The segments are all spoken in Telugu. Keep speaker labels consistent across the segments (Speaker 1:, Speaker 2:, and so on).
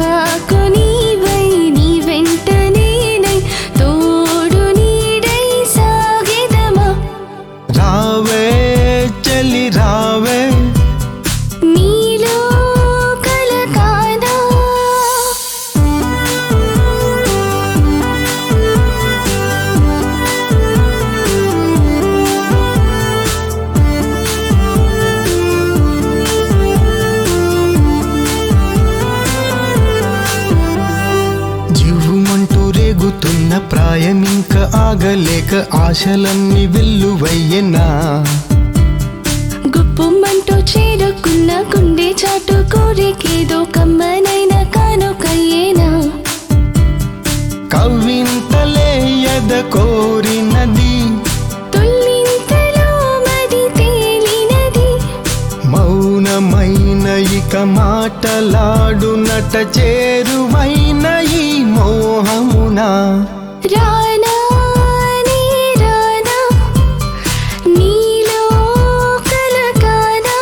Speaker 1: నాకు నీవై నీ వెంట నేనై తోడు నీడై సాగెదమా
Speaker 2: రావే చెలి రావే
Speaker 1: నీలో కలకానా
Speaker 2: జీవుమంటూ రేగుతున్న ప్రాయమింక ఆగలేక ఆశలన్నీ వెల్లువయ్యనా
Speaker 1: గుప్పుమంటూ చేరుకున్న గుండె చాటు కోరికేదో కమ్మనైన కానుకయ్యేనా
Speaker 2: కవ్వింతలే ఎద కోరినది
Speaker 1: తుల్లింతలో మది తేలినది
Speaker 2: మౌనమైన ఇక మాటలాడునట చేరువైన ఈ మోహమునా
Speaker 1: రానా నీ రానా నీలో కలకానా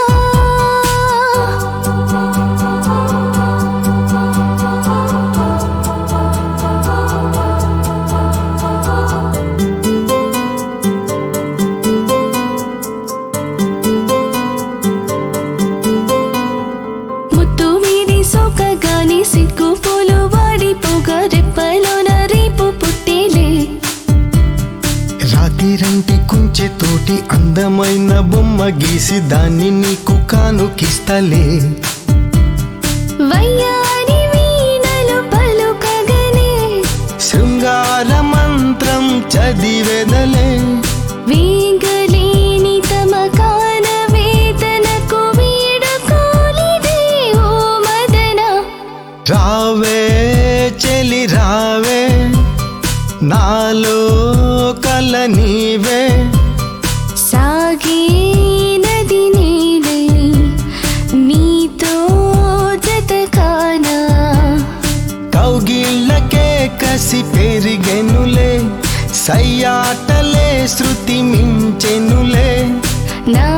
Speaker 1: ముత్తు వీడి సోకగాని సిగ్గు పూలు వాడిపోగా రెప్పలోన రేపు పుట్టేలే
Speaker 2: రాతిరంటి కుంచె తోటి అందమైన బొమ్మ గీసి దాన్ని నీకు కానుకిస్తలే
Speaker 1: వయ్యారి వీణలు పలుకగనే
Speaker 2: శృంగార మంత్రం చదివెదలే
Speaker 1: వేగలేని తమకాన వేదనకు వీడుకోలిదే ఓ మదన
Speaker 2: రావే చెలి రావే నాలో కల నీవే
Speaker 1: సాగే నది నీడై నీతో జతకానా
Speaker 2: కౌగిళ్ళకే కసి పెరిగెనులే సయ్యాటలే శృతి మించెనులే
Speaker 1: నా